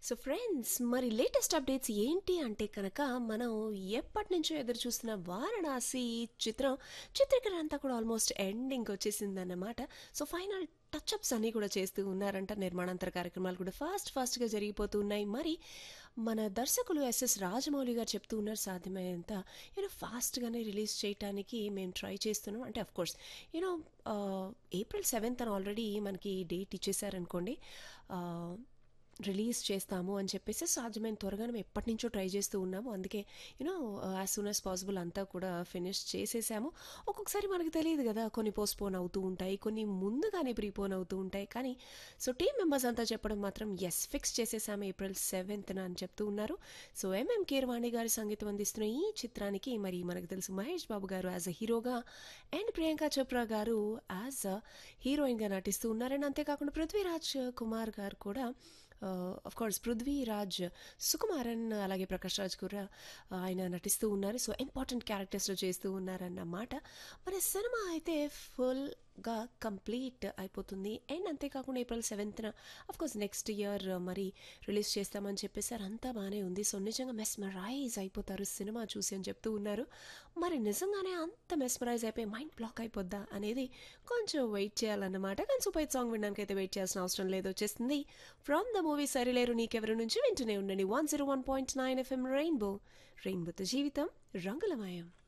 so friends మరి latest updates ఏంటి అంటే కనుక మనం ఎప్పటి నుంచో ఎదురు చూస్తున్న వారణాసి చిత్రం చిత్రీకరణ అంతా కూడా ఆల్మోస్ట్ ఎండింగ్ వచ్చేసిందన్నమాట సో ఫైనల్ టచ్అప్స్ అన్నీ కూడా చేస్తూ ఉన్నారంట నిర్మాణాంతర కార్యక్రమాలు కూడా ఫాస్ట్ ఫాస్ట్గా జరిగిపోతూ ఉన్నాయి మరి మన దర్శకులు ఎస్ఎస్ రాజమౌళి గారు చెప్తూ ఉన్నారు సాధ్యమైనంత యూనో ఫాస్ట్గానే రిలీజ్ చేయడానికి మేము ట్రై చేస్తున్నాం అంటే of course you know April seventh అని ఆల్రెడీ మనకి డేట్ ఇచ్చేసారనుకోండి రిలీజ్ చేస్తాము అని చెప్పేసి సాధ్యమైన త్వరగా మేము ఎప్పటి నుంచో ట్రై చేస్తూ ఉన్నాము అందుకే you know as soon as possible అంతా కూడా ఫినిష్ చేసేసాము ఒక్కొక్కసారి మనకు తెలియదు కదా కొన్ని పోస్ట్పోన్ అవుతూ ఉంటాయి కొన్ని ముందుగానే ప్రీపోన్ అవుతూ ఉంటాయి కానీ సో టీం మెంబర్స్ అంతా చెప్పడం మాత్రం ఎస్ ఫిక్స్ చేసేసాము ఏప్రిల్ సెవెంత్న అని చెప్తూ ఉన్నారు సో ఎంఎం కీరవాణి గారి సంగీతం అందిస్తున్న ఈ చిత్రానికి మరి మనకు తెలుసు మహేష్ బాబు గారు యాజ్ అ హీరోగా అండ్ ప్రియాంక చోప్రా గారు యాజ్ అ హీరోయిన్గా నటిస్తూ ఉన్నారు అండ్ అంతేకాకుండా పృథ్వీరాజ్ కుమార్ గారు కూడా ఆఫ్ కోర్స్ పృథ్వీరాజ్ సుకుమారన్ అలాగే ప్రకాష్ రాజ్ కూడా ఆయన నటిస్తూ ఉన్నారు సో ఇంపార్టెంట్ క్యారెక్టర్స్లో చేస్తూ ఉన్నారన్నమాట మరి సినిమా అయితే ఫుల్గా కంప్లీట్ అయిపోతుంది అండ్ అంతేకాకుండా ఏప్రిల్ సెవెంత్న కోర్స్ నెక్స్ట్ ఇయర్ మరి రిలీజ్ చేస్తామని చెప్పేసారు అంతా బాగానే ఉంది సో నిజంగా మెస్మరైజ్ అయిపోతారు సినిమా చూసి అని చెప్తూ ఉన్నారు మరి నిజంగానే అంత మెస్మరైజ్ అయిపోయి మైండ్ బ్లాక్ అయిపోద్దా అనేది కొంచెం వెయిట్ చేయాలన్నమాట కానీ సూపర్ సాంగ్ వినడానికి అయితే వెయిట్ చేయాల్సిన అవసరం లేదు వచ్చేస్తుంది from the movie Sarileru Neekevvaru నుంచి వింటూనే ఉండండి one zero one point nine FM rainbow రెయిన్బోతో జీవితం రంగులమయం